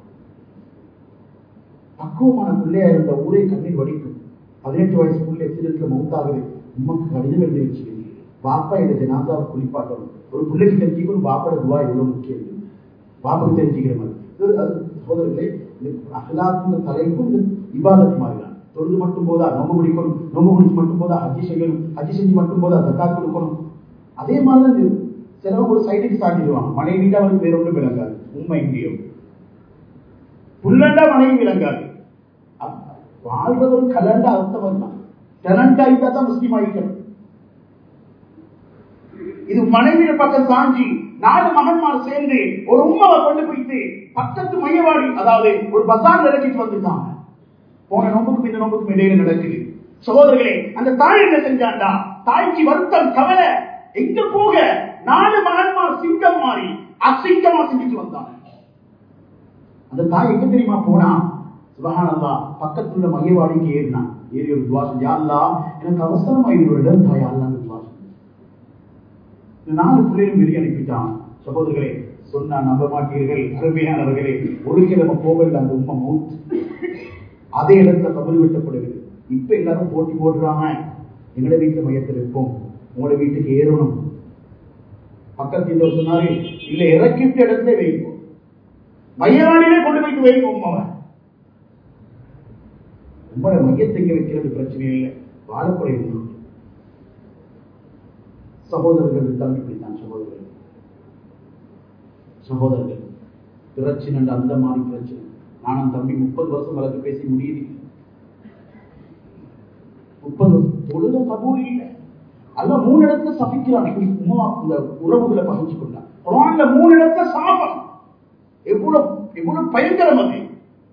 பக்குவமான பிள்ளையா இருந்த ஊரே கண்ணீர் வடிக்கும் பதினெட்டு வயசு பிள்ளை எக்ஸிடென்ட்ல மவுத்தாகுது உமக்கு கடிதம் எழுதி வச்சு வாப்பா இந்த ஜனாதாவை குளிப்பாட்டணும் ஒரு பிள்ளைக்கு தெரிஞ்சுக்கணும் வாப்போட துவா எவ்வளவு முக்கியம் வாப்பாக்கு தெரிஞ்சுக்கிற மாதிரி சகோதரர்களே அகலாத்து தலைப்பும் இந்த இபாதத்து மாதிரி தான் தொழுது மட்டும் போதா நோம்பு பிடிக்கணும் நோம்பு பிடிச்சு மட்டும் போதா ஹஜ்ஜி செய்யணும் ஹஜ்ஜி செஞ்சு மட்டும் போதா தக்காத் கொடுக்கணும் அதே மாதிரி தான் சிலவங்க ஒரு சைடுக்கு சாட்டிடுவாங்க மனைவிட்டா அவனுக்கு வேற ஒன்றும் விளங்காது உண்மை இங்கேயும் புல்லண்டா மனைவி விளங்காது வாழ்றது ஒரு கலண்டா அர்த்தம் தான் டெலண்டா இருந்தா தான் முஸ்லீம் ஆகிக்கணும் இது மனைவியிட பக்கம் சாஞ்சி நாலு மகன்மார் சேர்ந்து ஒரு உமாவை கொண்டு போயிட்டு பக்கத்து மையவாடி அதாவது ஒரு பசார் இறக்கிட்டு வந்துட்டாங்க போன நோம்புக்கும் இந்த நோம்புக்கும் இடையில நடக்குது சகோதரர்களே அந்த தாய் என்ன செஞ்சாண்டா தாய்க்கு வருத்தம் கவலை எங்க போக நாலு மகன்மார் சிங்கம் மாறி அசிங்கமா செஞ்சுட்டு வந்தாங்க அந்த தாய் எங்க தெரியுமா போனா சுபஹானல்லா பக்கத்துல மையவாடிக்கு ஏறினான் ஏறி ஒரு துவா செஞ்சா அல்லா எனக்கு அவசரமா ஒரு இடம் தாயா அல்லான்னு துவா இந்த நாலு பிள்ளைகளும் வெளியே அனுப்பிட்டான் சகோதரர்களே சொன்னா நம்ப மாட்டீர்கள் அருமையானவர்களே ஒரு கிழமை போகல அந்த உண்மை மூத்து அதே இடத்துல கபல் வெட்டப்படுகிறது இப்ப எல்லாரும் போட்டி போடுறாங்க எங்கட வீட்டு மையத்தில் இருப்போம் உங்களோட வீட்டுக்கு ஏறணும் பக்கத்து இந்த சொன்னாரு இல்ல இறக்கிட்ட இடத்துல வைப்போம் மையவாடியிலே கொண்டு போயிட்டு வைப்போம் உமாவை உங்களோட மையத்தை இங்க வைக்கிறது பிரச்சனை இல்லை வாழப்படை சகோதரர்கள் தம்பி இப்படித்தான் சகோதரர்கள் சகோதரர்கள் பிரச்சனை அந்த மாதிரி பிரச்சனை நானும் தம்பி முப்பது வருஷம் வழக்கு பேசி முடியுது முப்பது வருஷம் தொழுத கபூல் இல்லை அல்ல மூணு இடத்துல சபிக்கிறான் இந்த உறவுகளை பகிர்ந்து கொண்டான் குரான்ல மூணு இடத்துல சாபம் எவ்வளவு எவ்வளவு பயங்கரம் அது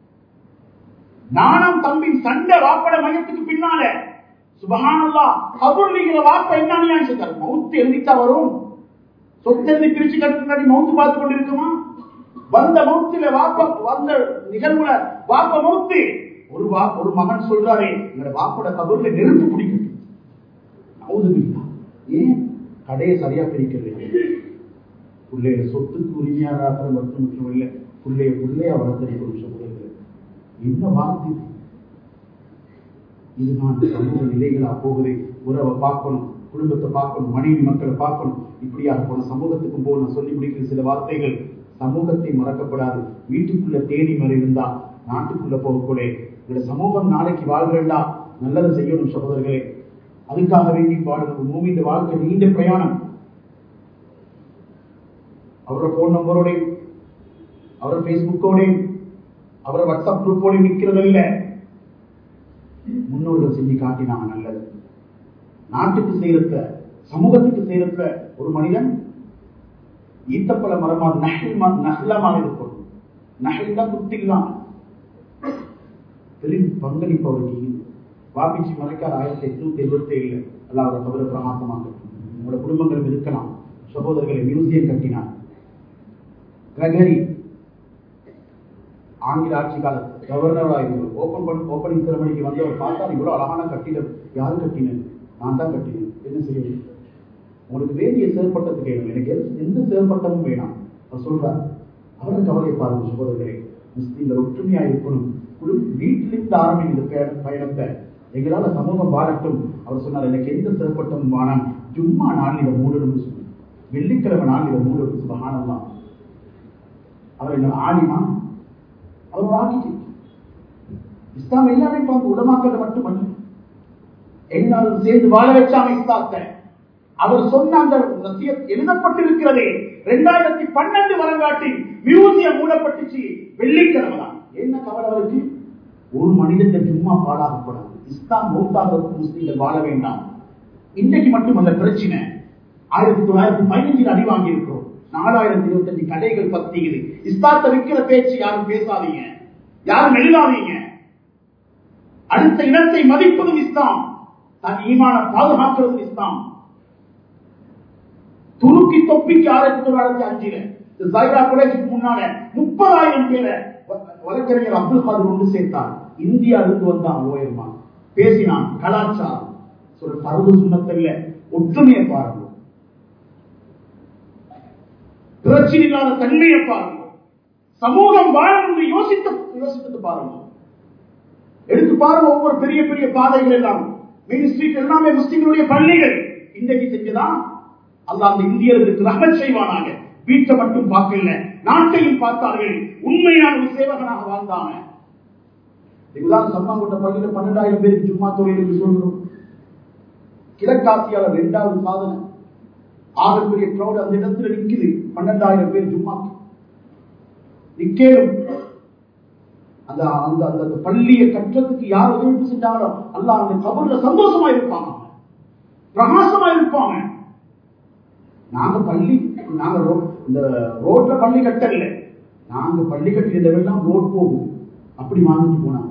நானும் தம்பி சண்டை வாப்பட மையத்துக்கு பின்னால சுபகானல்லா கபூர்லிங்கிற வார்த்தை என்ன நியாயம் மவுத்து எழுதிட்டா வரும் சொத்து எழுதி பிரிச்சு கட்டுறதுக்கு மவுத்து பார்த்து கொண்டிருக்குமா வந்த மவுத்துல வாப்ப வந்த நிகழ்வுல வாப்ப மவுத்து ஒரு வா ஒரு மகன் சொல்றாரு எங்களோட வாப்போட கபூர்ல நெருப்பு பிடிக்கும் அவுதுபில்லா ஏன் கடையை சரியா பிரிக்கிறது பிள்ளைய சொத்துக்கு உரிமையாளராக மட்டும் மட்டும் இல்லை பிள்ளைய பிள்ளைய வளர்த்தறிய சொல்லுகிறது என்ன வார்த்தை இது நான் சமூக நிலைகளா போகுது உறவை பார்க்கணும் குடும்பத்தை பார்க்கணும் மனைவி மக்களை பார்க்கணும் இப்படியாக போன சமூகத்துக்கும் போக நான் சொல்லி முடிக்கிற சில வார்த்தைகள் சமூகத்தை மறக்கப்படாது வீட்டுக்குள்ள தேனி மறை இருந்தா நாட்டுக்குள்ள போகக்கூட இந்த சமூகம் நாளைக்கு வாழ்கிறா நல்லதை செய்யணும் சகோதரர்களே அதுக்காக வேண்டி பாடுறது மூவியின் வாழ்க்கை நீண்ட பிரயாணம் அவரோட போன் நம்பரோடையும் அவரோட பேஸ்புக்கோடையும் அவரோட வாட்ஸ்அப் குரூப்போடையும் நிற்கிறது இல்லை முன்னோர்கள் செஞ்சு காட்டினாங்க நல்லது நாட்டுக்கு செய்யறத சமூகத்துக்கு செய்யறத ஒரு மனிதன் ஈத்தப்பல மரமா நகல் நகலமாக இருக்கும் நகல் தான் குத்திக்கலாம் பெரும் பங்களிப்பு அவருக்கு வாபிச்சி மறைக்காத ஆயிரத்தி எட்நூத்தி எழுபத்தி ஏழு அல்லாத தவிர பிரமாசமாக உங்களோட குடும்பங்கள் இருக்கலாம் சகோதரர்களை மியூசியம் கட்டினார் கிரகரி ஆங்கில ஆட்சி காலத்து கவர்னராக இருந்தவர் ஓப்பன் பண்ண ஓப்பனிங் செரமனிக்கு வந்தவர் பார்த்தா இவ்வளவு அழகான கட்டிடம் யார் கட்டினது நான் தான் கட்டினேன் என்ன செய்யணும் உங்களுக்கு வேண்டிய செயல்பட்டத்துக்கு வேணும் எனக்கு எந்த செயல்பட்டமும் வேணாம் அவர் சொல்றார் அவரை கவலை பாருங்க சகோதரர்களே முஸ்லீம்கள் ஒற்றுமையா இருக்கணும் குடும்ப வீட்டிலிருந்து ஆரம்பிக்கும் இந்த பயணத்தை எங்களால சமூகம் வாழட்டும் அவர் சொன்னார் எனக்கு எந்த செயல்பட்டமும் வேணாம் ஜும்மா நாள் இதை மூடணும்னு சொன்னார் வெள்ளிக்கிழமை நாள் இதை மூடணும் சுபகானம்தான் அவர் என்ன ஆலிமா அவர் ஒரு ஆர்கிடெக்ட் இஸ்லாம் எல்லாமே பார்த்து உடமாக்கல மட்டுமல்ல எல்லாரும் சேர்ந்து வாழ வச்சாம இஸ்லாத்தை அவர் சொன்ன அந்த ரசியத் எழுதப்பட்டிருக்கிறது இரண்டாயிரத்தி பன்னெண்டு வரங்காட்டி மியூசியம் மூடப்பட்டுச்சு வெள்ளிக்கிழமை தான் என்ன கவலை அவருக்கு ஒரு மனிதன் சும்மா பாடாகப்படாது இஸ்லாம் மௌத்தாக முஸ்லீம்கள் வாழ வேண்டாம் இன்றைக்கு மட்டுமல்ல பிரச்சனை ஆயிரத்தி தொள்ளாயிரத்தி பதினஞ்சில் அடி வாங்கி இருக்கிறோம் நாலாயிரத்தி இருபத்தஞ்சு கடைகள் பத்திக்குது இஸ்லாத்தை விற்கிற பேச்சு யாரும் பேசாதீங்க யாரும் எழுதாதீங்க அடுத்த இனத்தை மதிப்பதும் இஸ்லாம் தன் ஈமான பாதுகாக்கிறதும் இஸ்லாம் துருக்கி தொப்பிக்கு ஆயிரத்தி தொள்ளாயிரத்தி அஞ்சுல ஜைரா கொலைக்கு முன்னால முப்பதாயிரம் பேரை வழக்கறிஞர் அப்துல் காதர் கொண்டு சேர்த்தார் இந்தியா இருந்து வந்தான் ஓயர்மா பேசினான் கலாச்சாரம் சொல்ற பருவ சுண்ணத்தில் ஒற்றுமையை பாருங்க பிரச்சனை இல்லாத தன்மையை பாருங்க சமூகம் வாழணும் யோசித்து யோசித்து பாருங்க எடுத்து பாருங்க ஒவ்வொரு பெரிய பெரிய பாதைகள் எல்லாம் மெயின் ஸ்ட்ரீட் எல்லாமே முஸ்லிம்களுடைய பள்ளிகள் இன்றைக்கு செஞ்சுதான் அல்ல அந்த இந்தியர்களுக்கு ரகத் செய்வானாக வீட்டை மட்டும் பார்க்கல நாட்டையும் பார்த்தார்கள் உண்மையான ஒரு சேவகனாக வாழ்ந்தாங்க இதுதான் சம்மாங்கொண்ட பள்ளியில பன்னெண்டாயிரம் பேருக்கு சும்மா தொழில் என்று சொல்றோம் கிழக்காசியால இரண்டாவது சாதனை ஆகக்கூடிய கிரௌட் அந்த இடத்துல நிக்குது பன்னெண்டாயிரம் பேர் சும்மா நிக்கேலும் அந்த அந்த அந்த பள்ளியை கட்டுறதுக்கு யார் உதவி செஞ்சாலும் அல்ல அந்த கபர்ல சந்தோஷமா இருப்பாங்க பிரகாசமா இருப்பாங்க நாங்க பள்ளி நாங்க இந்த ரோட்ல பள்ளி கட்டல நாங்க பள்ளி கட்டியதெல்லாம் ரோட் போகுது அப்படி வாழ்ந்துட்டு போனாங்க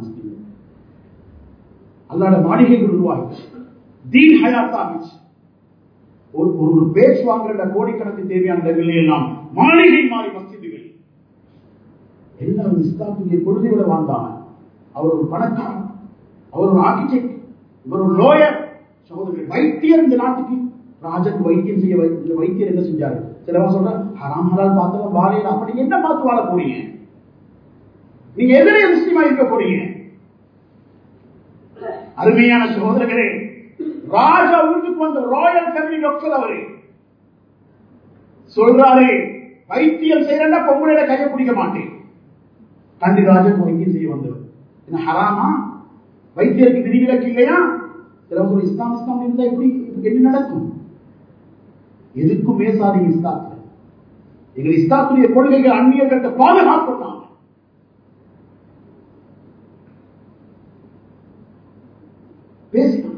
அல்லாட மாளிகைகள் உருவாகிச்சு தீன் ஹயாத்தாகிச்சு ஒரு ஒரு பேச்சு வாங்குற கோடிக்கணக்கு தேவையான இடங்கள் எல்லாம் மாளிகை மாறி மசிதிகள் எல்லாரும் இஸ்லாத்துடைய கொள்கையோட வாழ்ந்தாங்க அவர் ஒரு பணக்காரன் அவர் ஒரு ஆர்கிடெக்ட் இவர் ஒரு லோயர் சகோதரர்கள் வைத்தியர் இந்த நாட்டுக்கு ராஜன் வைத்தியம் செய்ய இந்த வைத்தியர் என்ன செஞ்சாரு சிலவன் சொல்ற ஹராம் ஹலால் பார்த்தவன் வாழையில அப்படி என்ன பார்த்து வாழ போறீங்க நீங்க எதிரே முஸ்லீமா இருக்க போறீங்க அருமையான சகோதரர்களே ராஜா வீட்டுக்கு வந்த ராயல் ஃபேமிலி டாக்டர் அவரு சொல்றாரு வைத்தியம் செய்யறா பொம்பளையில கையை பிடிக்க மாட்டேன் கண்டி ராஜன் வைத்தியம் செய்ய வந்தவர் என்ன ஹராமா வைத்தியருக்கு விதிவிலக்கு இல்லையா சிலவங்க இஸ்லாம் இஸ்லாம் இருந்தா எப்படி என்ன நடக்கும் எதுக்கும் மேசாதீங்க இஸ்லாத்துல எங்கள் இஸ்லாத்துடைய கொள்கைகள் அந்நியர்கிட்ட பாதுகாப்பு பேசினான்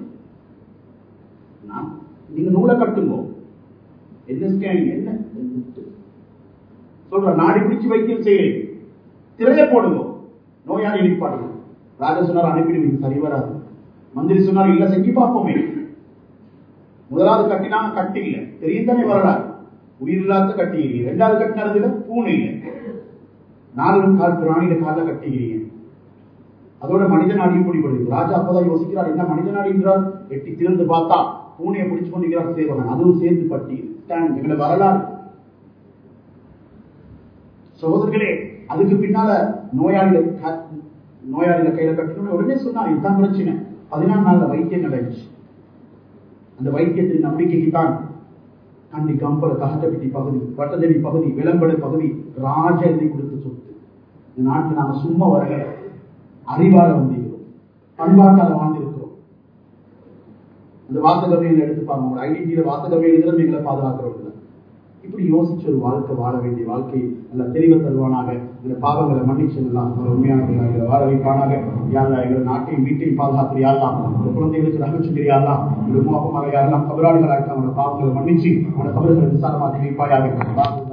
நீங்க நூலை கட்டுங்க என்ன ஸ்கேனிங் என்ன சொல்ற நாடி பிடிச்சு வைத்தியம் செய்கிறேன் திரைய போடுங்க நோயாளி நிற்பாடுங்க ராஜா சொன்னார் அனுப்பிடுவீங்க சரி வராது மந்திரி சொன்னார் இல்ல செஞ்சு பார்ப்போமே முதலாவது கட்டினாங்க கட்டி இல்ல தெரியும் தானே வரலாறு உயிர் இல்லாத கட்டிக்கிறீங்க ரெண்டாவது கட்டினதுல பூனை இல்லை நாலு கால் பிராணியில கால கட்டிக்கிறீங்க அதோட மனித நாடியும் பிடிபடுது ராஜா அப்பதான் யோசிக்கிறார் என்ன மனித நாடி என்றால் எட்டி திறந்து பார்த்தா பூனையை பிடிச்சு கொண்டிருக்கிறார் சேவகன் அதுவும் சேர்ந்து பட்டி எங்களை வரலாறு சகோதரர்களே அதுக்கு பின்னால நோயாளிகள் நோயாளிகள் கையில கட்டணும் உடனே சொன்னார் இதுதான் பிரச்சனை பதினாலு நாள்ல வைத்தியம் நடந்துச்சு அந்த வைத்தியத்தின் நம்பிக்கைக்கு தான் கண்டி கம்பல கஹட்டப்பட்டி பகுதி வட்டதடி பகுதி விளம்பட பகுதி ராஜ எழுதி கொடுத்த சொத்து இந்த நாட்டில் நாம சும்மா வரல அறிவால வந்திருக்கிறோம் பண்பாட்டால வாழ்ந்திருக்கிறோம் அந்த வாசகவியல் எடுத்துப்பாங்க உங்களோட ஐடென்டிட்டியில வாசகவியல் எழுதுறது எங்களை பாதுகாக்கிறவர்கள் இப்படி யோசிச்ச ஒரு வாழ்க்கை வாழ வேண்டிய வாழ்க்கை நல்ல தெளிவு தருவானாக இந்த பாவங்களை மன்னிச்சு எல்லாம் உண்மையான வாழ வைப்பானாக யாரெல்லாம் எங்களை நாட்டையும் வீட்டையும் பாதுகாத்து யாரெல்லாம் இந்த குழந்தைகளுக்கு ரகச்சுகிற யாரெல்லாம் இந்த மூப்பமாக யாரெல்லாம் கபராளிகளாக அவனோட பாவங்களை மன்னிச்சு அவனோட கபர்களை விசாரமாக்கி வைப்பாயாக